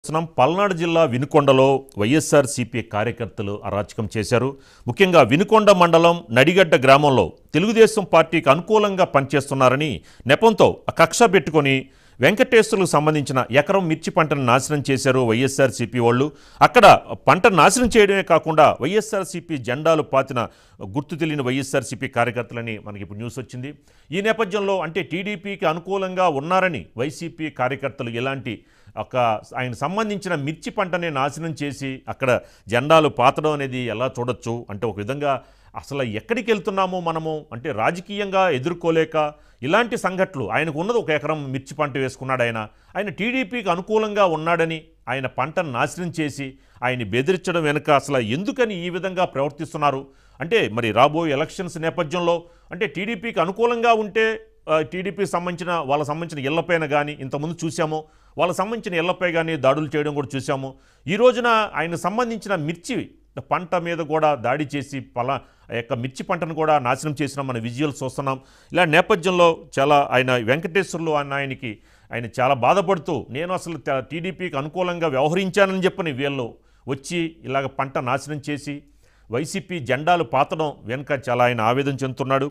చూస్తున్నాం పల్నాడు జిల్లా వినుకొండలో వైఎస్ఆర్సీపీ కార్యకర్తలు అరాచకం చేశారు ముఖ్యంగా వినుకొండ మండలం నడిగడ్డ గ్రామంలో తెలుగుదేశం పార్టీకి అనుకూలంగా పనిచేస్తున్నారని నెపంతో ఆ కక్ష పెట్టుకొని వెంకటేశ్వర్లకు సంబంధించిన ఎకరం మిర్చి పంటను నాశనం చేశారు వైఎస్ఆర్సీపీ వాళ్ళు అక్కడ పంట నాశనం చేయడమే కాకుండా వైఎస్ఆర్సీపీ జెండాలు పాతిన గుర్తు తెలియని వైఎస్ఆర్సీపీ కార్యకర్తలని మనకి ఇప్పుడు న్యూస్ వచ్చింది ఈ నేపథ్యంలో అంటే టీడీపీకి అనుకూలంగా ఉన్నారని వైసీపీ కార్యకర్తలు ఎలాంటి ఒక ఆయన సంబంధించిన మిర్చి పంటని నాశనం చేసి అక్కడ జెండాలు పాతడం అనేది ఎలా చూడొచ్చు అంటే ఒక విధంగా అసలు ఎక్కడికి వెళ్తున్నామో మనము అంటే రాజకీయంగా ఎదుర్కోలేక ఇలాంటి సంఘటనలు ఆయనకు ఉన్నది ఒక ఎకరం మిర్చి పంట వేసుకున్నాడు ఆయన ఆయన టీడీపీకి అనుకూలంగా ఉన్నాడని ఆయన పంటను నాశనం చేసి ఆయన్ని బెదిరించడం వెనుక అసలు ఎందుకని ఈ విధంగా ప్రవర్తిస్తున్నారు అంటే మరి రాబోయే ఎలక్షన్స్ నేపథ్యంలో అంటే టీడీపీకి అనుకూలంగా ఉంటే ఆ, టీడీపీకి సంబంధించిన వాళ్ళకి సంబంధించిన ఇళ్లపైన కానీ ఇంతకుముందు చూసాము వాళ్ళకి సంబంధించిన ఇళ్లపై కానీ దాడులు చేయడం కూడా చూసాము ఈ రోజున ఆయన సంబంధించిన మిర్చి పంట మీద కూడా దాడి చేసి పలా ఆ యొక్క మిర్చి పంటను కూడా నాశనం చేసిన మన విజువల్స్ చూస్తున్నాం ఇలా నేపథ్యంలో చాలా ఆయన వెంకటేశ్వర్లు అన్న ఆయనకి ఆయన చాలా బాధపడుతూ నేను అసలు త- టీడీపీకి అనుకూలంగా వ్యవహరించానని చెప్పని వీళ్ళు వచ్చి ఇలాగ పంట నాశనం చేసి వైసీపీ జెండాలు పాతడం వెనుక చాలా ఆయన ఆవేదన చెందుతున్నాడు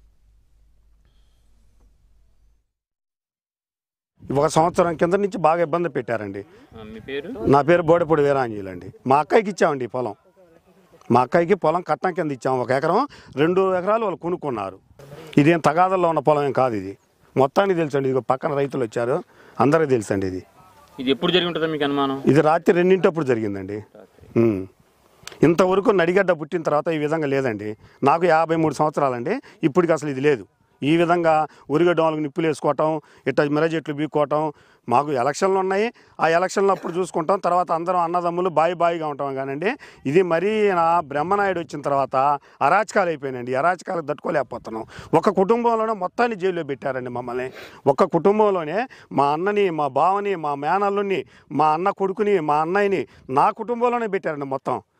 ఒక సంవత్సరం కింద నుంచి బాగా ఇబ్బంది పెట్టారండి ఆ, మీ పేరు నా పేరు బోడపూడి వీరాంజీలు అండి మా అక్కయ్యకి ఇచ్చామండి ఈ పొలం మా అక్కయ్యకి పొలం కట్టం కింద ఇచ్చాము ఒక ఎకరం రెండు ఎకరాలు వాళ్ళు కొనుక్కున్నారు ఇదేం తగాదల్లో ఉన్న పొలం ఏం కాదు ఇది మొత్తానికి తెలుసండి ఇది పక్కన రైతులు వచ్చారు అందరికీ తెలుసండి ఇది ఇది ఎప్పుడు జరిగి ఉంటుందా మీకు అనుమానం ఇది రాత్రి రెండింటప్పుడు జరిగిందండి ఉమ్. ఇంతవరకు నడిగడ్డ పుట్టిన తర్వాత ఈ విధంగా లేదండి నాకు యాభై మూడు సంవత్సరాలండి ఇప్పటికి అసలు ఇది లేదు ఈ విధంగా ఉరిగడ్డ వాళ్ళకి నిప్పులు వేసుకోవటం ఇట్లా మిర చెట్లు బీక్కోవటం మాకు ఎలక్షన్లు ఉన్నాయి ఆ ఎలక్షన్లు అప్పుడు చూసుకుంటాం తర్వాత అందరం అన్నదమ్ములు బాయి బాయిగా ఉంటాం కానండి ఇది మరీ నా బ్రహ్మనాయుడు వచ్చిన తర్వాత అరాచకాలు అయిపోయినాయండి ఈ అరాచకాలకు తట్టుకోలేకపోతున్నాం ఒక కుటుంబంలోనే మొత్తాన్ని జైల్లో పెట్టారండి మమ్మల్ని ఒక కుటుంబంలోనే మా అన్నని మా బావని మా మేనల్లుని మా అన్న కొడుకుని మా అన్నయ్యని నా కుటుంబంలోనే పెట్టారండి మొత్తం